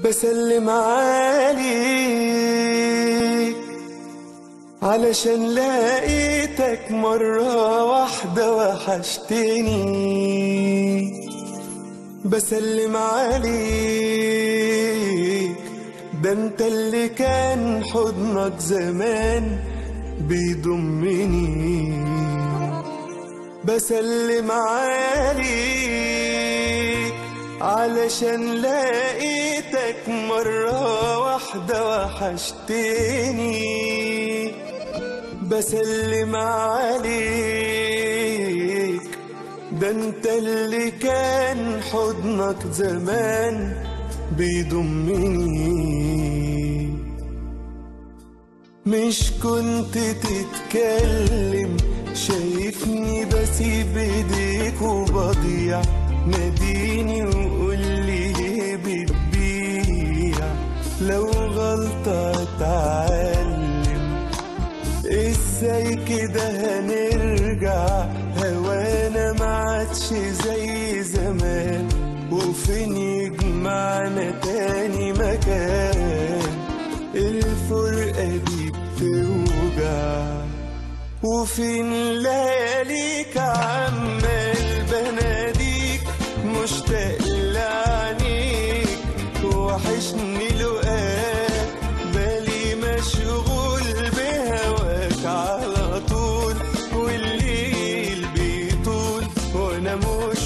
بسلم عليك علشان لقيتك مرة واحدة وحشتني بسلم عليك ده انت اللي كان حضنك زمان بيضمني بسلم عليك علشان لقيتك مرة واحدة وحشتني بسلم عليك ده انت اللي كان حضنك زمان بيضمني مش كنت تتكلم شايفني بسيب ايديك وبضيع ناديني وقولي ليه بتبيع لو غلطة اتعلم ازاي كده هنرجع هوانا ما عادش زي زمان وفين يجمعنا تاني مكان الفرقة دي بتوجع وفين لياليك عمال بناديك مشتاق لعنيك وحشني لقاك بالي مشغول بهواك على طول والليل بيطول وانا مش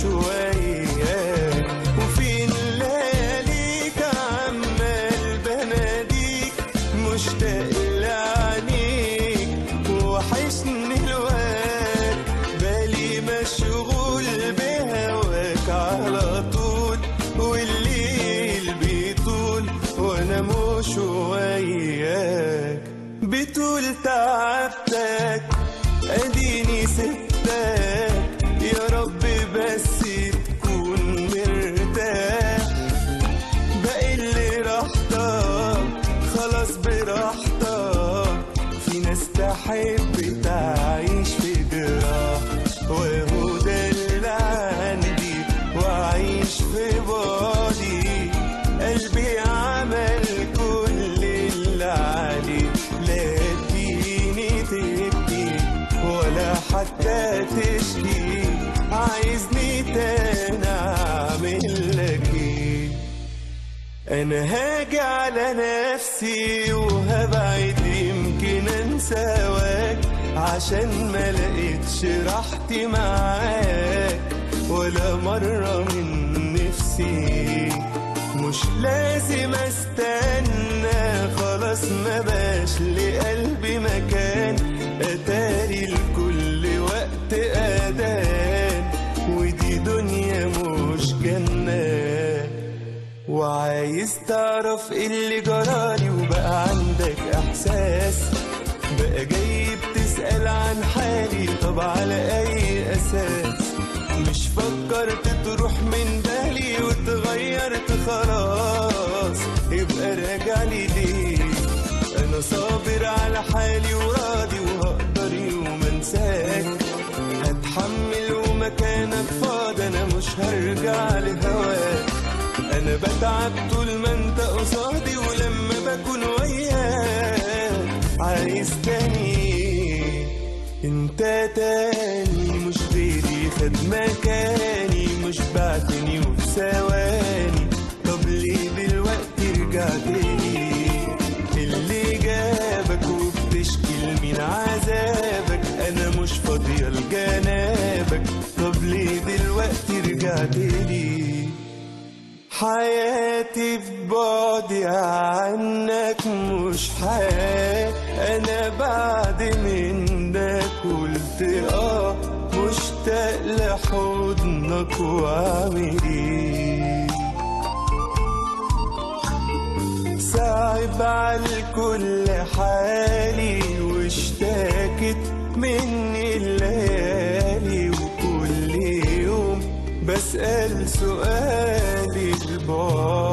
وياك وفين لياليك عمال بناديك مشتاق لعنيك وحشني لواك بالي مشغول بهواك على طول والليل بيطول وانا مش وياك بتقول تعبتك اديني سبتك يا رب بس تكون مرتاح باقي اللي راحتك خلاص براحتك في ناس تحب تعيش في جراح وهو ده اللي عندي واعيش في بعدي قلبي عمل كل اللي عليه لا تديني تبكي ولا حتى تشكي عايزني تاني اعمل لك ايه انا هاجي على نفسي وهبعد يمكن انساواك عشان ما لقيتش راحتي معاك ولا مرة من نفسي مش لازم استنى خلاص ما باش لقلبي مكان اتاري لكل وقت اذان ودي دنيا مش جنة وعايز تعرف ايه اللي جرالي وبقى عندك احساس بقى جاي بتسأل عن حالي طب على اي اساس مش فكرت تروح من بالي وتغيرت خلاص يبقى راجع لي ليه انا صابر على حالي وراضي وهقدر يوم انساك هتحمل ومكانك فاضي انا مش هرجع لهواك انا بتعب طول ما انت قصادي ولما بكون وياك عايز تاني انت تاني مش غيري خد مكاني مش بعتني وفي ثواني طب ليه دلوقتي رجعت لي اللي جابك وبتشكي لمين عذابك انا مش فاضية لجنابك طب ليه دلوقتي رجعت لي حياتي في بعدي عنك مش حياة أنا بعد منك قلت آه مشتاق لحضنك وعامل إيه صعب على الكل حالي واشتاكت مني الليالي وكل يوم بسأل سؤالي البعد